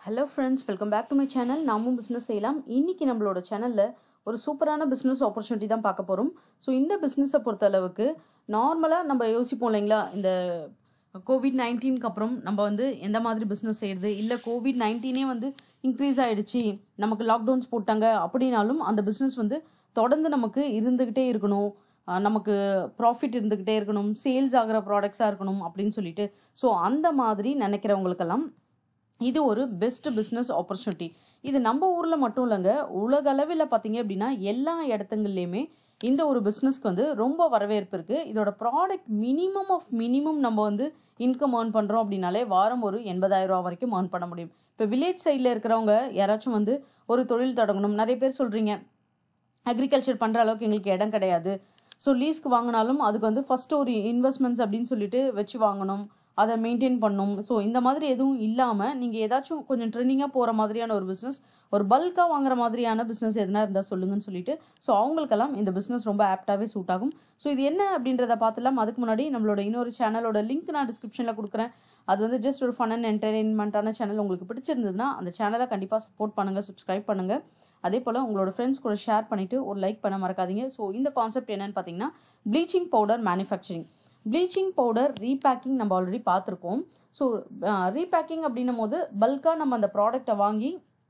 hello friends welcome back to my channel நாமும் business செய்யலாம் இன்னைக்கு நம்மளோட சேனலில் ஒரு சூப்பரான பிஸ்னஸ் ஆப்பர்ச்சுனிட்டி தான் பார்க்க போகிறோம் ஸோ இந்த பிஸ்னஸை பொறுத்த அளவுக்கு நார்மலாக நம்ம யோசிப்போம் இல்லைங்களா இந்த கோவிட் நைன்டீனுக்கு அப்புறம் நம்ம வந்து எந்த மாதிரி பிஸ்னஸ் செய்யறது இல்லை கோவிட் நைன்டீனே வந்து இன்க்ரீஸ் ஆயிடுச்சு நமக்கு லாக்டவுன்ஸ் போட்டாங்க அப்படின்னாலும் அந்த பிஸ்னஸ் வந்து தொடர்ந்து நமக்கு இருந்துக்கிட்டே இருக்கணும் அஹ் நமக்கு ப்ராஃபிட் இருந்துக்கிட்டே இருக்கணும் சேல்ஸ் ஆகிற ப்ராடக்ட்ஸாக இருக்கணும் அப்படின்னு சொல்லிட்டு ஸோ அந்த மாதிரி நினைக்கிறவங்களுக்கெல்லாம் இது ஒரு பெஸ்ட் பிஸ்னஸ் ஆப்பர்ச்சுனிட்டி இது நம்ம ஊரில் மட்டும் இல்லைங்க உலக அளவில் பார்த்தீங்க அப்படின்னா எல்லா இடத்துங்கள்லையுமே இந்த ஒரு பிஸ்னஸ்க்கு வந்து ரொம்ப வரவேற்பு இருக்குது இதோட ப்ராடக்ட் மினிமம் ஆஃப் மினிமம் நம்ம வந்து இன்கம் ஏர்ன் பண்ணுறோம் அப்படின்னாலே வாரம் ஒரு எண்பதாயிரம் ரூபா வரைக்கும் ஏர்ன் பண்ண முடியும் இப்போ வில்லேஜ் சைடில் இருக்கிறவங்க யாராச்சும் வந்து ஒரு தொழில் தொடங்கணும் நிறைய பேர் சொல்கிறீங்க அக்ரிகல்ச்சர் பண்ணுற அளவுக்கு எங்களுக்கு இடம் கிடையாது ஸோ லீஸ்க்கு வாங்கினாலும் அதுக்கு வந்து ஃபஸ்ட்டு ஒரு இன்வெஸ்ட்மெண்ட்ஸ் அப்படின்னு சொல்லிட்டு வச்சு வாங்கணும் அதை மெயின்டைன் பண்ணணும் ஸோ இந்த மாதிரி எதுவும் இல்லாமல் நீங்கள் ஏதாச்சும் கொஞ்சம் ட்ரெண்டிங்காக போகிற மாதிரியான ஒரு பிஸ்னஸ் ஒரு பல்காக வாங்குற மாதிரியான பிஸ்னஸ் எதுனா இருந்தால் சொல்லுங்கன்னு சொல்லிட்டு ஸோ அவங்களுக்கெல்லாம் இந்த பிஸ்னஸ் ரொம்ப ஆப்டாகவே சூட் ஆகும் ஸோ இது என்ன அப்படின்றத பார்த்துலாம் அதுக்கு முன்னாடி நம்மளோட இன்னொரு சேனலோட லிங்க் நான் டிஸ்கிரிப்ஷனில் கொடுக்குறேன் அது வந்து ஜஸ்ட் ஒரு ஃபன் அண்ட் என்டர்டெயின்மெண்ட்டான சேனல் உங்களுக்கு பிடிச்சிருந்ததுன்னா அந்த சேனலை கண்டிப்பாக சப்போர்ட் பண்ணுங்கள் சப்ஸ்கிரைப் பண்ணுங்கள் அதே போல் உங்களோட ஃப்ரெண்ட்ஸ் கூட ஷேர் பண்ணிவிட்டு ஒரு லைக் பண்ண மறக்காதீங்க ஸோ இந்த கான்செப்ட் என்னன்னு பார்த்தீங்கன்னா bleaching powder manufacturing bleaching powder repacking நம்ம ஆல்ரெடி பார்த்துருக்கோம் ஸோ ரீபேக்கிங் அப்படின்னும் போது பல்காக நம்ம அந்த ப்ராடக்டை வாங்கி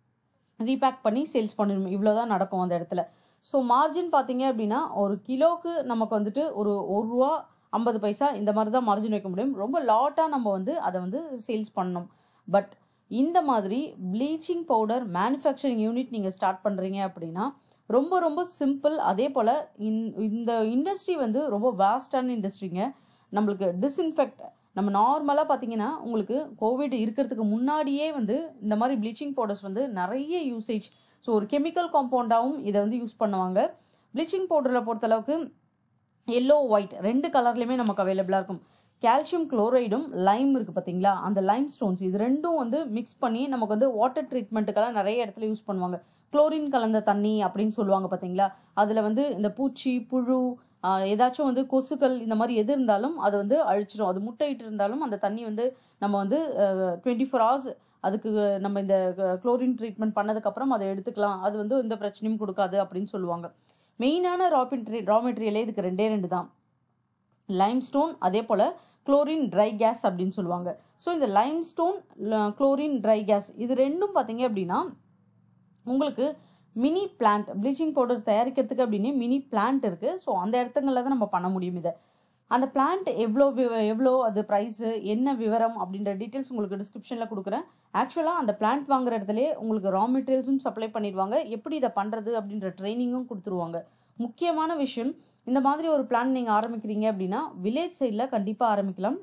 ரீபேக் பண்ணி சேல்ஸ் பண்ணிடணும் இவ்வளோ தான் நடக்கும் அந்த இடத்துல ஸோ மார்ஜின் பார்த்தீங்க அப்படின்னா ஒரு கிலோவுக்கு நமக்கு வந்துட்டு ஒரு ஒரு ரூபா ஐம்பது பைசா இந்த மாதிரி தான் மார்ஜின் வைக்க முடியும் ரொம்ப லாட்டாக நம்ம வந்து அதை வந்து சேல்ஸ் பண்ணணும் பட் இந்த மாதிரி ப்ளீச்சிங் பவுடர் மேனுஃபேக்சரிங் யூனிட் நீங்கள் ஸ்டார்ட் பண்ணுறீங்க அப்படின்னா ரொம்ப ரொம்ப சிம்பிள் அதே போல் இந்த இண்டஸ்ட்ரி வந்து ரொம்ப வேஸ்டான இண்டஸ்ட்ரிங்க நம்மளுக்கு டிஸ்இன்ஃபெக்ட் நம்ம நார்மலாக பார்த்தீங்கன்னா உங்களுக்கு கோவிட் இருக்கிறதுக்கு முன்னாடியே வந்து இந்த மாதிரி ப்ளீச்சிங் பவுடர்ஸ் வந்து நிறைய யூசேஜ் ஸோ ஒரு கெமிக்கல் காம்பவுண்டாகவும் இதை வந்து யூஸ் பண்ணுவாங்க ப்ளீச்சிங் பவுடரில் பொறுத்தளவுக்கு எல்லோ ஒயிட் ரெண்டு கலர்லையுமே நமக்கு அவைலபிளாக இருக்கும் கால்சியம் குளோரைடும் லைம் இருக்குது பார்த்தீங்களா அந்த லைம் ஸ்டோன்ஸ் இது ரெண்டும் வந்து மிக்ஸ் பண்ணி நமக்கு வந்து வாட்டர் ட்ரீட்மெண்ட்டுக்கெல்லாம் நிறைய இடத்துல யூஸ் பண்ணுவாங்க குளோரின் கலந்த தண்ணி அப்படின்னு சொல்லுவாங்க பார்த்தீங்களா அதில் வந்து இந்த பூச்சி புழு ஏதாச்சும் வந்து கொசுக்கள் இந்த மாதிரி எது இருந்தாலும் அது வந்து அழிச்சிடும் அது முட்டையிட்டு இருந்தாலும் அந்த தண்ணி வந்து நம்ம வந்து டுவெண்ட்டி ஃபோர் ஹவர்ஸ் அதுக்கு நம்ம இந்த குளோரின் ட்ரீட்மெண்ட் பண்ணதுக்கப்புறம் அதை எடுத்துக்கலாம் அது வந்து எந்த பிரச்சனையும் கொடுக்காது அப்படின்னு சொல்லுவாங்க மெயினான ரா ரா மெட்டீரியலே இதுக்கு ரெண்டே ரெண்டு தான் லைம்ஸ்டோன் அதே போல் குளோரின் ட்ரை கேஸ் அப்படின்னு சொல்லுவாங்க ஸோ இந்த லைம்ஸ்டோன் குளோரின் ட்ரை கேஸ் இது ரெண்டும் பார்த்தீங்க அப்படின்னா உங்களுக்கு மினி பிளான்ட் ப்ளீச்சிங் பவுடர் தயாரிக்கிறதுக்கு அப்படின்னு மினி பிளான்ட் இருக்குது ஸோ அந்த இடத்துங்களில் தான் நம்ம பண்ண முடியும் இதை அந்த பிளான்ட் எவ்வளோ எவ்வளோ அது ப்ரைஸு என்ன விவரம் அப்படின்ற டீட்டெயில்ஸ் உங்களுக்கு டிஸ்கிரிப்ஷனில் கொடுக்குறேன் ஆக்சுவலாக அந்த பிளான்ட் வாங்குற இடத்துல உங்களுக்கு ரா மெட்டீரியல்ஸும் சப்ளை பண்ணிடுவாங்க எப்படி இதை பண்ணுறது அப்படின்ற ட்ரைனிங்கும் கொடுத்துருவாங்க முக்கியமான விஷயம் இந்த மாதிரி ஒரு பிளான் நீங்கள் ஆரம்பிக்கிறீங்க அப்படின்னா வில்லேஜ் சைடில் கண்டிப்பாக ஆரம்பிக்கலாம்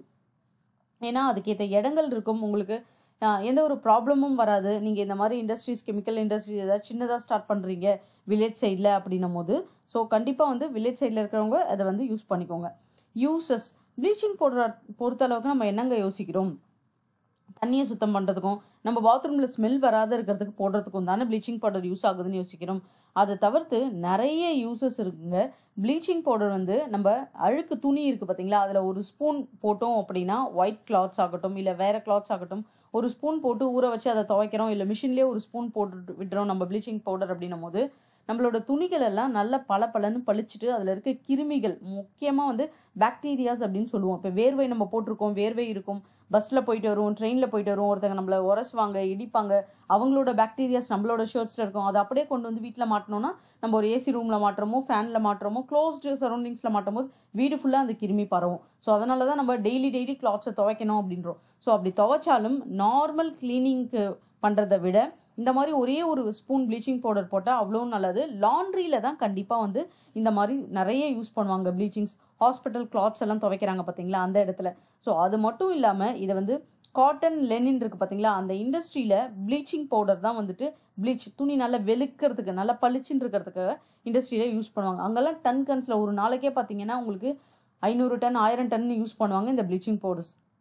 ஏன்னா அதுக்கேற்ற இடங்கள் இருக்கும் உங்களுக்கு எந்த ஒரு ப்ராப்ளமும் வராது நீங்கள் இந்த மாதிரி இண்டஸ்ட்ரீஸ் கெமிக்கல் இண்டஸ்ட்ரீஸ் ஏதாவது சின்னதாக ஸ்டார்ட் பண்ணுறீங்க வில்லேஜ் சைடில் அப்படின்னும் போது ஸோ கண்டிப்பாக வந்து வில்லேஜ் சைடில் இருக்கிறவங்க அதை வந்து யூஸ் பண்ணிக்கோங்க யூசஸ் ப்ளீச்சிங் பவுடர் பொறுத்தளவுக்கு நம்ம என்னங்க யோசிக்கிறோம் தண்ணியை சுத்தம் பண்ணுறதுக்கும் நம்ம பாத்ரூமில் ஸ்மெல் வராத இருக்கிறதுக்கு போடுறதுக்கும் தானே ப்ளீச்சிங் பவுடர் யூஸ் ஆகுதுன்னு யோசிக்கிறோம் அதை தவிர்த்து நிறைய யூசஸ் இருக்குங்க ப்ளீச்சிங் பவுடர் வந்து நம்ம அழுக்கு துணி இருக்குது பார்த்தீங்களா அதில் ஒரு ஸ்பூன் போட்டோம் அப்படின்னா ஒயிட் கிளாத்ஸ் ஆகட்டும் இல்லை வேறு கிளாத்ஸ் ஆகட்டும் ஒரு ஸ்பூன் போட்டு ஊற வச்சு அதை துவைக்கிறோம் இல்லை மிஷின்லேயே ஒரு ஸ்பூன் போட்டு விடுறோம் நம்ம ப்ளீச்சிங் பவுடர் அப்படின்னும் போது நம்மளோட துணிகள் எல்லாம் நல்ல பல பலன்னு பளிச்சுட்டு அதில் இருக்க கிருமிகள் முக்கியமாக வந்து பாக்டீரியாஸ் அப்படின்னு சொல்லுவோம் இப்போ வேர்வை நம்ம போட்டிருக்கோம் வேர்வை இருக்கும் பஸ்ஸில் போயிட்டு வருவோம் ட்ரெயினில் போயிட்டு வருவோம் ஒருத்தங்க நம்மளை உரசுவாங்க இடிப்பாங்க அவங்களோட பாக்டீரியாஸ் நம்மளோட ஷர்ட்ஸில் இருக்கும் அதை அப்படியே கொண்டு வந்து வீட்டில் மாட்டினோன்னா நம்ம ஒரு ஏசி ரூமில் மாட்டுறோமோ ஃபேனில் மாட்டுறோமோ க்ளோஸ்டு சரௌண்டிங்ஸில் மாட்டும் போது வீடு ஃபுல்லாக அந்த கிருமி பரவும் ஸோ அதனால தான் நம்ம டெய்லி டெய்லி கிளாத்ஸை துவைக்கணும் அப்படின்றோம் ஸோ அப்படி துவைச்சாலும் நார்மல் கிளீனிங்க்கு பண்ணுறதை விட இந்த மாதிரி ஒரே ஒரு ஸ்பூன் ப்ளீச்சிங் பவுடர் போட்டால் அவ்வளோ நல்லது லாண்ட்ரியில் தான் கண்டிப்பாக வந்து இந்த மாதிரி நிறைய யூஸ் பண்ணுவாங்க ப்ளீச்சிங்ஸ் ஹாஸ்பிட்டல் கிளாத்ஸ் எல்லாம் துவைக்கிறாங்க பார்த்தீங்களா அந்த இடத்துல ஸோ அது மட்டும் இல்லாமல் இதை வந்து காட்டன் லெனின் இருக்குது பார்த்தீங்களா அந்த இண்டஸ்ட்ரியில் ப்ளீச்சிங் பவுடர் தான் வந்துட்டு ப்ளீச் துணி நல்லா வெளுக்கிறதுக்கு நல்லா பளிச்சுன்னு இருக்கிறதுக்கு இண்டஸ்ட்ரியில் யூஸ் பண்ணுவாங்க அங்கெல்லாம் டன் கன்ஸில் ஒரு நாளைக்கே பார்த்தீங்கன்னா உங்களுக்கு ஐநூறு டன் ஆயிரம் டன் யூஸ் பண்ணுவாங்க இந்த ப்ளீச்சிங் பவுடர்ஸ்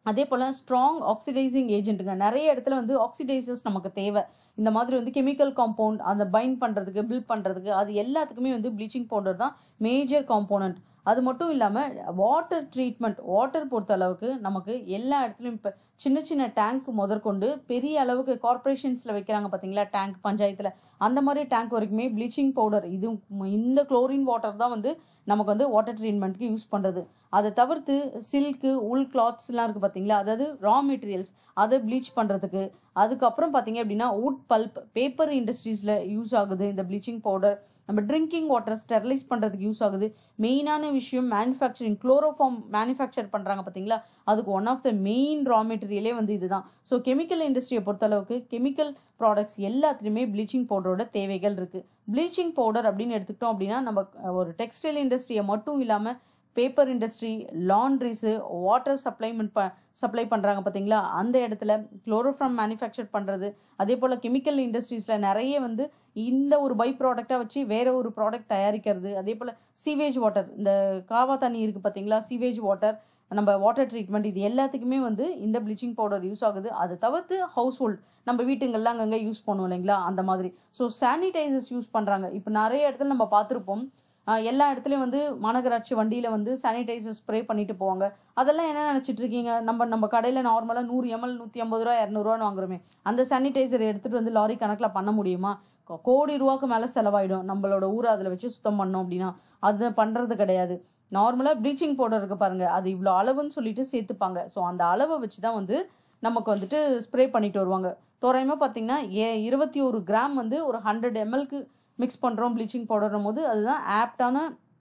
அதே போல் ஸ்ட்ராங் ஆக்சிடைசிங் ஏஜென்ட்டுங்க நிறைய இடத்துல வந்து ஆக்சிடைசர்ஸ் நமக்கு தேவை இந்த மாதிரி வந்து கெமிக்கல் காம்பவுண்ட் அந்த பைண்ட் பண்ணுறதுக்கு பில்ட் பண்ணுறதுக்கு அது எல்லாத்துக்குமே வந்து ப்ளீச்சிங் பவுடர் தான் மேஜர் காம்போனன்ட் அது மட்டும் இல்லாமல் வாட்டர் ட்ரீட்மெண்ட் வாட்டர் பொறுத்த அளவுக்கு நமக்கு எல்லா இடத்துலையும் இப்போ சின்ன சின்ன டேங்க் முதற்கொண்டு பெரிய அளவுக்கு கார்ப்பரேஷன்ஸில் வைக்கிறாங்க பார்த்தீங்களா டேங்க் பஞ்சாயத்தில் அந்த மாதிரி டேங்க் வரைக்குமே ப்ளீச்சிங் பவுடர் இது இந்த குளோரின் வாட்டர் தான் வந்து நமக்கு வந்து வாட்டர் ட்ரீட்மெண்ட்க்கு யூஸ் பண்ணுறது அதை தவிர்த்து சில்க்கு உல் கிளாத்ஸ்லாம் இருக்குது பார்த்தீங்களா அதாவது ரா மெட்டீரியல்ஸ் அதை ப்ளீச் பண்ணுறதுக்கு அதுக்கப்புறம் பார்த்தீங்க அப்படின்னா வுட் பல்ப் பேப்பர் இண்டஸ்ட்ரீஸில் யூஸ் ஆகுது இந்த ப்ளீச்சிங் பவுடர் நம்ம ட்ரிங்கிங் வாட்டர் ஸ்டெர்லைஸ் பண்ணுறதுக்கு யூஸ் ஆகுது மெயினான விஷயம் மேனுஃபேக்சரிங் குளோரோஃபார்ம் மேனுஃபேக்சர் பண்ணுறாங்க பார்த்தீங்களா அதுக்கு one of the main raw மெட்டீரியலே வந்து இதுதான் ஸோ கெமிக்கல் இண்டஸ்ட்ரியை பொறுத்தளவுக்கு கெமிக்கல் ப்ராடக்ட்ஸ் எல்லாத்துலேயுமே ப்ளீச்சிங் பவுடரோட தேவைகள் இருக்குது ப்ளீச்சிங் பவுடர் அப்படின்னு எடுத்துக்கிட்டோம் அப்படின்னா நம்ம ஒரு டெக்ஸ்டைல் இண்டஸ்ட்ரியை மட்டும் இல்லாமல் paper industry laundries water supplement ப சப்ளை பண்ணுறாங்க பார்த்தீங்களா அந்த இடத்துல குளோரோஃபார்ம் மேனுஃபேக்சர் பண்ணுறது அதே போல் கெமிக்கல் இண்டஸ்ட்ரீஸில் நிறைய வந்து இந்த ஒரு பை ப்ராடக்டாக வச்சு வேற ஒரு ப்ராடக்ட் தயாரிக்கிறது அதே போல் சீவேஜ் வாட்டர் இந்த காவா தண்ணி இருக்குது பார்த்தீங்களா சீவேஜ் வாட்டர் நம்ம வாட்டர் ட்ரீட்மெண்ட் இது எல்லாத்துக்குமே வந்து இந்த ப்ளீச்சிங் பவுடர் யூஸ் ஆகுது அதை தவிர்த்து ஹவுஸ் ஹோல்ட் நம்ம வீட்டுங்கள்லாம் அங்கங்கே யூஸ் பண்ணுவோம் இல்லைங்களா அந்த மாதிரி ஸோ சானிடைசர்ஸ் யூஸ் பண்ணுறாங்க இப்போ நிறைய இடத்துல நம்ம பார்த்துருப்போம் ஆஹ் எல்லா இடத்துலையும் வந்து மாநகராட்சி வண்டியில் வந்து சானிடைசர் ஸ்ப்ரே பண்ணிட்டு போவாங்க அதெல்லாம் என்ன நினச்சிட்டு இருக்கீங்க நம்ம நம்ம கடையில் நார்மலாக நூறு எம்எல் நூற்றி ஐம்பது ரூபா இரநூறுவான்னு வாங்குறோமே அந்த சானிடைசர் எடுத்துகிட்டு வந்து லாரி கணக்கில் பண்ண முடியுமா கோ- கோடி ரூபாய்க்கு மேலே செலவாயிடும் நம்மளோட ஊரை அதில் வச்சு சுத்தம் பண்ணோம் அப்படின்னா அது பண்ணுறது கிடையாது நார்மலாக ப்ளீச்சிங் பவுடர் இருக்கு பாருங்க அது இவ்வளோ அளவுன்னு சொல்லிட்டு சேர்த்துப்பாங்க ஸோ அந்த அளவை வச்சு தான் வந்து நமக்கு வந்துட்டு ஸ்ப்ரே பண்ணிட்டு வருவாங்க தோராயமாக பார்த்தீங்கன்னா ஏ இருபத்தி ஒரு கிராம் வந்து ஒரு ஹண்ட்ரட் எம்எல்க்கு மிக்ஸ் பண்ணுறோம் ப்ளீச்சிங் பவுடரும் போது அதுதான் ஆப்டான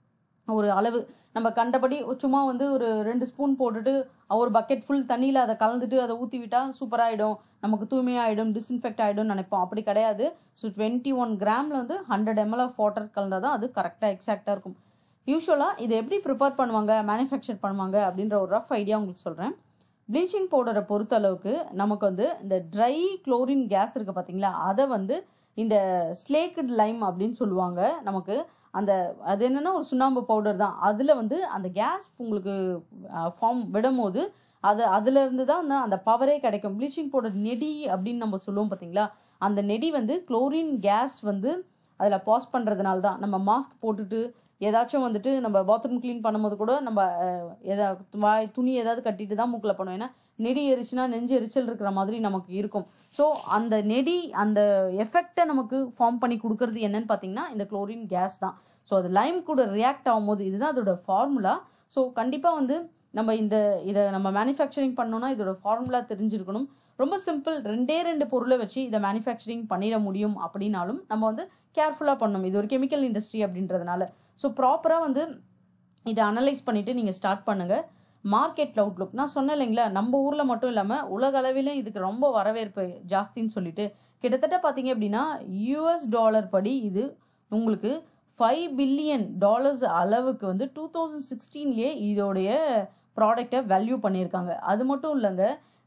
ஒரு அளவு நம்ம கண்டபடி சும்மா வந்து ஒரு ரெண்டு ஸ்பூன் போட்டுட்டு ஒரு பக்கெட் ஃபுல் தண்ணியில் அதை கலந்துட்டு அதை ஊற்றி விட்டால் சூப்பராகிடும் நமக்கு தூய்மையாகிடும் டிஸ்இன்ஃபெக்ட் ஆகிடும்னு நினைப்போம் அப்படி கிடையாது ஸோ டுவெண்ட்டி ஒன் கிராமில் வந்து ஹண்ட்ரட் எம்எல் ஆஃப் வாட்டர் கலந்தால் தான் அது கரெக்டாக எக்ஸாக்டாக இருக்கும் யூஸ்வலாக இதை எப்படி ப்ரிப்பேர் பண்ணுவாங்க மேனுஃபேக்சர் பண்ணுவாங்க அப்படின்ற ஒரு ரஃப் ஐடியா உங்களுக்கு சொல்கிறேன் ப்ளீச்சிங் பவுடரை பொறுத்த அளவுக்கு நமக்கு வந்து இந்த ட்ரை குளோரின் கேஸ் இருக்குது பார்த்தீங்களா அதை வந்து இந்த ஸ்லேக்கட் லைம் அப்படின்னு சொல்லுவாங்க நமக்கு அந்த அது என்னென்னா ஒரு சுண்ணாம்பு பவுடர் தான் அதில் வந்து அந்த கேஸ் உங்களுக்கு ஃபார்ம் விடும்போது அது அதுலேருந்து தான் வந்து அந்த பவரே கிடைக்கும் ப்ளீச்சிங் பவுடர் நெடி அப்படின்னு நம்ம சொல்லுவோம் பார்த்தீங்களா அந்த நெடி வந்து குளோரின் கேஸ் வந்து அதில் பாஸ் பண்ணுறதுனால தான் நம்ம மாஸ்க் போட்டுட்டு ஏதாச்சும் வந்துட்டு நம்ம பாத்ரூம் க்ளீன் பண்ணும்போது கூட நம்ம அஹ், எதா வாய் துணி ஏதாவது கட்டிட்டு தான் மூக்கில் பண்ணுவோம் ஏன்னா நெடி எரிச்சுனா நெஞ்சு எரிச்சல் இருக்கிற மாதிரி நமக்கு இருக்கும் ஸோ அந்த நெடி அந்த எஃபெக்டை நமக்கு ஃபார்ம் பண்ணி கொடுக்கறது என்னன்னு பார்த்தீங்கன்னா இந்த குளோரின் கேஸ் தான் ஸோ அது லைம் கூட ரியாக்ட் ஆகும்போது இதுதான் அதோட ஃபார்முலா ஸோ கண்டிப்பாக வந்து நம்ம இந்த இதை நம்ம மேனுஃபேக்சரிங் பண்ணோம்னா இதோட ஃபார்முலா தெரிஞ்சிருக்கணும் ரொம்ப சிம்பிள் ரெண்டே ரெண்டு பொருளை வச்சு இதை மேனுஃபேக்சரிங் பண்ணிட முடியும் அப்படின்னாலும் நம்ம வந்து கேர்ஃபுல்லாக பண்ணணும் இது ஒரு கெமிக்கல் இண்டஸ்ட்ரி அப்படின்றதுனால ஸோ ப்ராப்பராக வந்து இதை அனலைஸ் பண்ணிவிட்டு நீங்கள் ஸ்டார்ட் பண்ணுங்கள் மார்க்கெட் அவுட்லுக் நான் சொன்னேன் இல்லைங்களா நம்ம ஊரில் மட்டும் இல்லாமல் உலக அளவிலும் இதுக்கு ரொம்ப வரவேற்பு ஜாஸ்தின்னு சொல்லிட்டு கிட்டத்தட்ட பார்த்தீங்க அப்படின்னா யூஎஸ் டாலர் படி இது உங்களுக்கு ஃபைவ் பில்லியன் டாலர்ஸ் அளவுக்கு வந்து டூ தௌசண்ட் சிக்ஸ்டீன்லேயே இதோடைய ப்ராடக்டை வேல்யூ பண்ணியிருக்காங்க அது மட்டும் இல்லைங்க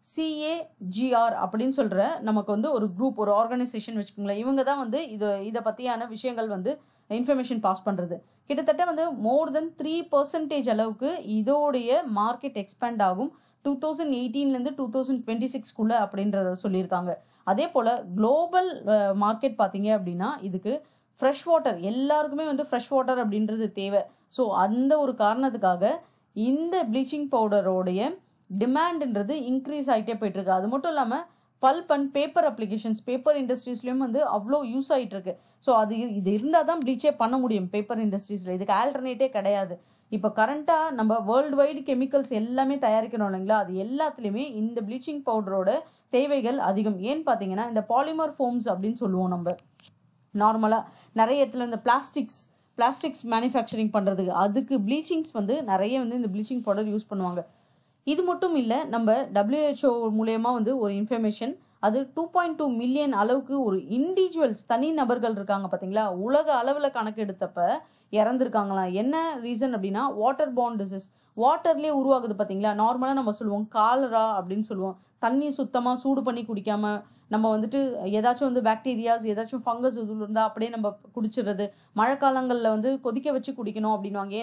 சிஏஜிஆர் அப்படின்னு சொல்கிற நமக்கு வந்து ஒரு குரூப் ஒரு ஆர்கனைசேஷன் வச்சுக்கோங்களேன் இவங்க தான் வந்து இது இதை பற்றியான விஷயங்கள் வந்து இன்ஃபர்மேஷன் பாஸ் பண்ணுறது கிட்டத்தட்ட வந்து மோர் தென் த்ரீ பர்சன்டேஜ் அளவுக்கு இதோடைய மார்க்கெட் எக்ஸ்பேண்ட் ஆகும் டூ தௌசண்ட் எயிட்டீன்லேருந்து டூ தௌசண்ட் டுவெண்ட்டி சிக்ஸ்க்குள்ளே அப்படின்றத சொல்லியிருக்காங்க அதே போல் குளோபல் மார்க்கெட் பார்த்தீங்க அப்படின்னா இதுக்கு ஃப்ரெஷ் வாட்டர் எல்லாருக்குமே வந்து ஃப்ரெஷ் வாட்டர் அப்படின்றது தேவை ஸோ அந்த ஒரு காரணத்துக்காக இந்த ப்ளீச்சிங் பவுடரோடைய டிமாண்டுன்றது இன்க்ரீஸ் ஆகிட்டே போயிட்டு இருக்கு அது மட்டும் இல்லாமல் pulp and paper applications paper இண்டஸ்ட்ரீஸ்லேயும் வந்து அவ்வளோ யூஸ் ஆகிட்டு இருக்கு ஸோ அது இரு- இது இருந்தால் தான் ப்ளீச்சே பண்ண முடியும் பேப்பர் இண்டஸ்ட்ரீஸில் இதுக்கு ஆல்டர்னேட்டே கிடையாது இப்போ கரண்ட்டாக நம்ம வேர்ல்டு வைடு கெமிக்கல்ஸ் எல்லாமே தயாரிக்கிறோம் இல்லைங்களா அது எல்லாத்துலேயுமே இந்த ப்ளீச்சிங் பவுடரோட தேவைகள் அதிகம் ஏன்னு பார்த்தீங்கன்னா இந்த பாலிமர் ஃபோம்ஸ் அப்படின்னு சொல்லுவோம் நம்ம நார்மலாக நிறைய இடத்துல இந்த பிளாஸ்டிக்ஸ் பிளாஸ்டிக்ஸ் மேனுஃபேக்சரிங் பண்ணுறதுக்கு அதுக்கு ப்ளீச்சிங்ஸ் வந்து நிறைய வந்து இந்த ப்ளீச்சிங் பவுடர் யூஸ் பண்ணுவாங்க இது மட்டும் இல்லை நம்ம WHO மூலயமா வந்து ஒரு இன்ஃபர்மேஷன் அது டூ பாயிண்ட் டூ மில்லியன் அளவுக்கு ஒரு இண்டிவிஜுவல்ஸ் தனி நபர்கள் இருக்காங்க பார்த்தீங்களா உலக அளவில் கணக்கு எடுத்தப்ப இறந்துருக்காங்களாம் என்ன ரீசன் அப்படின்னா வாட்டர் பாண்ட் டிசீஸ் வாட்டர்லேயே உருவாகுது பார்த்தீங்களா நார்மலாக நம்ம சொல்லுவோம் காலரா அப்படின்னு சொல்லுவோம் தண்ணி சுத்தமாக சூடு பண்ணி குடிக்காம நம்ம வந்துட்டு ஏதாச்சும் வந்து பாக்டீரியாஸ் ஏதாச்சும் ஃபங்கஸ் இது இருந்தால் அப்படியே நம்ம குடிச்சிடுறது மழை காலங்களில் வந்து கொதிக்க வச்சு குடிக்கணும் அப்படின்வாங்க ஏன்னா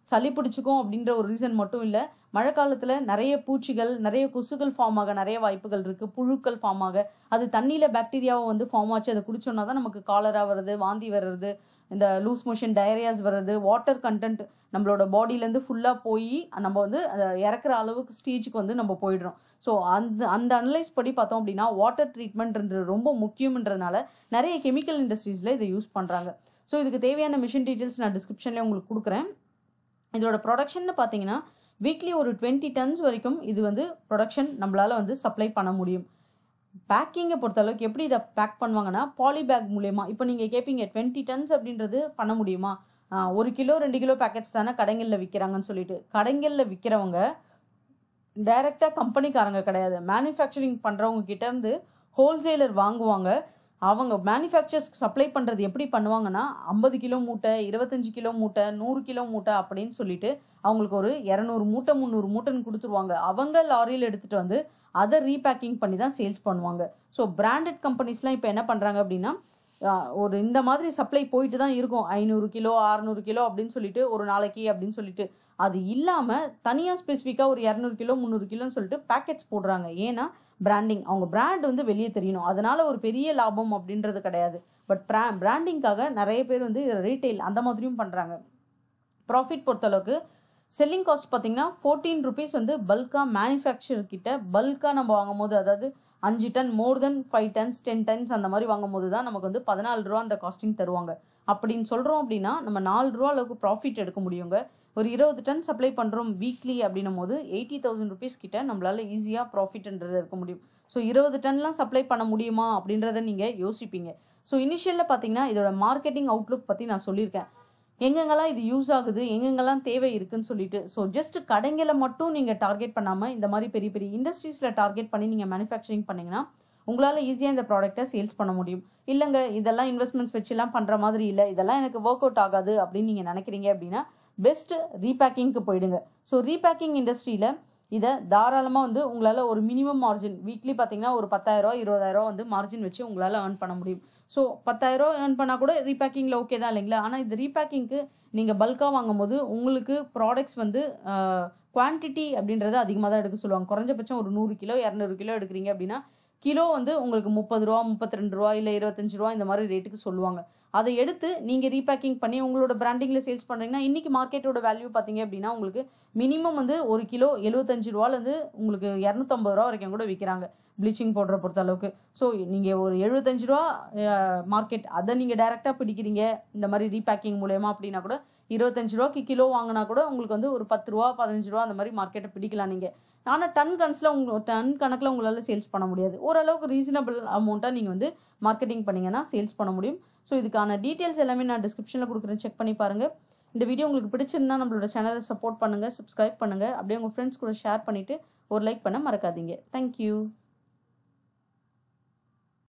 சளி பிடிச்சிக்கும் அப்படின்ற ஒரு ரீசன் மட்டும் இல்லை மழை காலத்தில் நிறைய பூச்சிகள் நிறைய கொசுகள் ஃபார்ம் ஆக நிறைய வாய்ப்புகள் இருக்குது புழுக்கள் ஃபார்ம் ஆக அது தண்ணியில் பாக்டீரியாவை வந்து ஃபார்ம் ஆச்சு அதை குடிச்சோன்னா தான் நமக்கு காலரா வருது வாந்தி வர்றது இந்த லூஸ் மோஷன் டயரியாஸ் வர்றது வாட்டர் கண்டென்ட் நம்மளோட பாடியிலேருந்து ஃபுல்லாக போய் நம்ம வந்து அதை இறக்குற அளவுக்கு ஸ்டேஜுக்கு வந்து நம்ம போயிடுறோம் ஸோ அந்த அந்த அனலைஸ் படி பார்த்தோம் அப்படின்னா வாட்டர் ட்ரீட்மெண்ட்ன்றது ரொம்ப முக்கியம்ன்றதுனால நிறைய கெமிக்கல் இண்டஸ்ட்ரீஸில் இதை யூஸ் பண்ணுறாங்க ஸோ இதுக்கு தேவையான மிஷின் டீட்டெயில்ஸ் நான் டிஸ்கிரிப்ஷன்லேயே உங்களுக்கு கொடுக்குறேன் இதோட ப்ரொடக்ஷன் பார்த்தீங்கன்னா வீக்லி ஒரு டுவெண்ட்டி டன்ஸ் வரைக்கும் இது வந்து ப்ரொடக்ஷன் நம்மளால் வந்து சப்ளை பண்ண முடியும் பேக்கிங்கை பொறுத்தளவுக்கு எப்படி இதை பேக் பண்ணுவாங்கன்னா பாலி பேக் மூலயமா இப்போ நீங்கள் கேட்பீங்க டுவெண்ட்டி டன்ஸ் அப்படின்றது பண்ண முடியுமா ஆஹ் ஒரு கிலோ ரெண்டு கிலோ பேக்கெட்ஸ் தானே கடைகளில் விற்கிறாங்கன்னு சொல்லிட்டு கடைகளில் விற்கிறவங்க டைரெக்டாக கம்பெனிக்காரங்க கிடையாது மேனுஃபேக்சரிங் பண்ணுறவங்க கிட்டேருந்து ஹோல்சேலர் வாங்குவாங்க அவங்க மேனுஃபேக்சர்ஸ் சப்ளை பண்ணுறது எப்படி பண்ணுவாங்கன்னா ஐம்பது கிலோ மூட்டை இருபத்தஞ்சு கிலோ மூட்டை நூறு கிலோ மூட்டை அப்படின்னு சொல்லிட்டு அவங்களுக்கு ஒரு இரநூறு மூட்டை முந்நூறு மூட்டைன்னு கொடுத்துருவாங்க அவங்க லாரியில் எடுத்துகிட்டு வந்து அதை ரீபேக்கிங் பண்ணி தான் சேல்ஸ் பண்ணுவாங்க ஸோ பிராண்டட் கம்பெனிஸ்லாம் இப்போ என்ன பண்ணுறாங்க அப்படின்னா ஆஹ் ஒரு இந்த மாதிரி சப்ளை போயிட்டு தான் இருக்கும் ஐநூறு கிலோ அறநூறு கிலோ அப்படின்னு சொல்லிட்டு ஒரு நாளைக்கு அப்படின்னு சொல்லிட்டு அது இல்லாமல் தனியாக ஸ்பெசிஃபிக்காக ஒரு இரநூறு கிலோ முந்நூறு கிலோன்னு சொல்லிட்டு பேக்கெட்ஸ் போடுறாங்க ஏன்னா பிராண்டிங் அவங்க பிராண்ட் வந்து வெளியே தெரியணும் அதனால ஒரு பெரிய லாபம் அப்படின்றது கிடையாது பட் ப்ரா பிராண்டிங்காக நிறைய பேர் வந்து ரீட்டைல் அந்த மாதிரியும் பண்ணுறாங்க ப்ராஃபிட் பொறுத்தளவுக்கு செல்லிங் காஸ்ட் பார்த்தீங்கன்னா ஃபோர்டீன் ருபீஸ் வந்து பல்காக மேனுஃபேக்சர் கிட்ட பல்காக நம்ம வாங்கும் போது அதாவது அஞ்சு ton more than five tons ten tons அந்த மாதிரி வாங்கும் போது தான் நமக்கு வந்து பதினாலு ரூபா அந்த காஸ்டிங் தருவாங்க அப்படின்னு சொல்கிறோம் அப்படின்னா நம்ம நாலு ரூபா அளவுக்கு ப்ராஃபிட் எடுக்க முடியுங்க ஒரு இருபது டன் சப்ளை பண்ணுறோம் வீக்லி அப்படின்னும் போது எயிட்டி தௌசண்ட் ருபீஸ் கிட்ட நம்மளால ஈஸியாக ப்ராஃபிட்ன்றது இருக்க முடியும் ஸோ இருபது டன்லாம் சப்ளை பண்ண முடியுமா அப்படின்றத நீங்கள் யோசிப்பீங்க ஸோ இனிஷியலில் பார்த்தீங்கன்னா இதோட மார்க்கெட்டிங் அவுட்லுக் பற்றி நான் சொல்லியிருக்கேன் எங்கெங்கெல்லாம் இது யூஸ் ஆகுது எங்கெங்கெல்லாம் தேவை இருக்குன்னு சொல்லிட்டு ஸோ ஜஸ்ட் கடைங்களை மட்டும் நீங்கள் டார்கெட் பண்ணாமல் இந்த மாதிரி பெரிய பெரிய இண்டஸ்ட்ரீஸில் டார்கெட் பண்ணி நீங்கள் மேனுஃபேக்சரிங் பண்ணீங்கன்னா உங்களால் ஈஸியாக இந்த ப்ராடக்ட்டை சேல்ஸ் பண்ண முடியும் இல்லைங்க இதெல்லாம் இன்வெஸ்ட்மெண்ட்ஸ் வச்சுலாம் பண்ணுற மாதிரி இல்லை இதெல்லாம் எனக்கு ஒர்க் அவுட் ஆகாது அப்படின்னு நீங்கள் நினைக்கிறீங்க அப்படின்னா பெஸ்ட் ரீபேக்கிங்க்கு போயிடுங்க ஸோ ரீபேக்கிங் இண்டஸ்ட்ரியில் இதை தாராளமாக வந்து உங்களால் ஒரு மினிமம் மார்ஜின் வீக்லி பார்த்தீங்கன்னா ஒரு பத்தாயிரம் இருபதாயிரம் வந்து மார்ஜின் வச்சு உங்களால் ஏர்ன் பண்ண முடியும் ஸோ பத்தாயிரம் ஏர்ன் பண்ணால் கூட ரீபேக்கிங்கில் ஓகே தான் இல்லைங்களா ஆனால் இது ரீபேக்கிங்க்கு நீங்கள் பல்காக வாங்கும் போது உங்களுக்கு ப்ராடக்ட்ஸ் வந்து குவான்டிட்டி அப்படின்றத அதிகமாக தான் எடுக்க சொல்லுவாங்க குறைஞ்சபட்சம் ஒரு நூறு கிலோ இரநூறு கிலோ எடுக்கிறீங்க அப்படின்னா கிலோ வந்து உங்களுக்கு முப்பது ரூபா முப்பத்தி ரெண்டு ரூபா இல்லை இருபத்தஞ்சு ரூபா இந்த மாதிரி ரேட்டுக்கு சொல்லுவாங்க அதை எடுத்து நீங்கள் ரீபேக்கிங் பண்ணி உங்களோட பிராண்டிங்கில் சேல்ஸ் பண்ணுறீங்கன்னா இன்றைக்கி மார்க்கெட்டோட வேல்யூ பார்த்தீங்க அப்படின்னா உங்களுக்கு மினிமம் வந்து ஒரு கிலோ எழுபத்தஞ்சு ரூபாலேருந்து உங்களுக்கு இரநூத்தம்பது ரூபா வரைக்கும் கூட விற்கிறாங்க ப்ளீச்சிங் பவுடரை பொறுத்த அளவுக்கு ஸோ நீங்கள் ஒரு எழுபத்தஞ்சு ரூபா மார்க்கெட் அதை நீங்கள் டைரெக்டாக பிடிக்கிறீங்க இந்த மாதிரி ரீபேக்கிங் மூலயமா அப்படின்னா கூட இருபத்தஞ்சு ரூபாய்க்கு கிலோ வாங்கினா கூட உங்களுக்கு வந்து ஒரு பத்து ரூபா பதினஞ்சு ரூபா அந்த மாதிரி மார்க்கெட்டை பிடிக்கலாம் நீங்கள் ஆனால் டன் கன்ஸில் உங்க டன் கணக்கில் உங்களால் சேல்ஸ் பண்ண முடியாது ஓரளவுக்கு ரீசனபிள் அமௌண்ட்டாக நீங்கள் வந்து மார்க்கெட்டிங் பண்ணீங்கன்னா சேல்ஸ் பண்ண முடியும் ஸோ இதுக்கான டீட்டெயில்ஸ் எல்லாமே நான் டிஸ்கிரிப்ஷனில் கொடுக்குறேன் செக் பண்ணி பாருங்கள் இந்த வீடியோ உங்களுக்கு பிடிச்சிருந்தா நம்மளோட சேனலை சப்போர்ட் பண்ணுங்கள் சப்ஸ்கிரைப் பண்ணுங்கள் அப்படியே உங்கள் ஃப்ரெண்ட்ஸ் கூட ஷேர் பண்ணிவிட்டு ஒரு லைக் பண்ண மறக்காதீங்க தேங்க்யூ